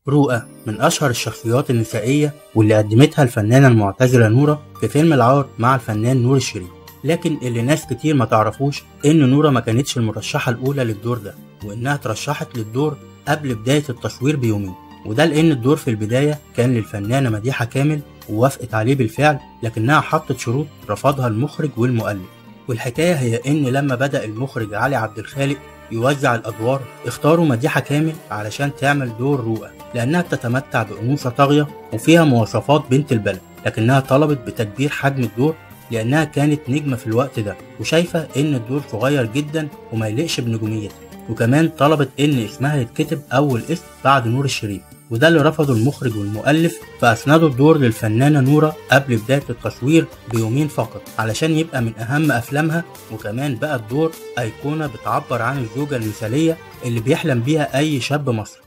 رؤى من أشهر الشخصيات النسائية واللي قدمتها الفنانة المعتزلة نورة في فيلم العار مع الفنان نور الشريف لكن اللي ناس كتير ما تعرفوش إن نورة ما كانتش المرشحة الأولى للدور ده وإنها ترشحت للدور قبل بداية التصوير بيومين وده لأن الدور في البداية كان للفنانة مديحة كامل ووافقت عليه بالفعل لكنها حطت شروط رفضها المخرج والمؤلف والحكاية هي إن لما بدأ المخرج علي عبد الخالق يوزع الأدوار اختاروا مديحة كامل علشان تعمل دور رؤى لأنها بتتمتع بأنوثة طاغية وفيها مواصفات بنت البلد لكنها طلبت بتكبير حجم الدور لأنها كانت نجمة في الوقت ده وشايفة إن الدور صغير جدا وما يليقش بنجوميتها وكمان طلبت إن اسمها يتكتب أول اسم بعد نور الشريف وده اللي رفضه المخرج والمؤلف فأسندوا الدور للفنانة نورة قبل بداية التصوير بيومين فقط علشان يبقى من أهم أفلامها وكمان بقى الدور أيقونة بتعبر عن الزوجة المثالية اللي بيحلم بيها أي شاب مصري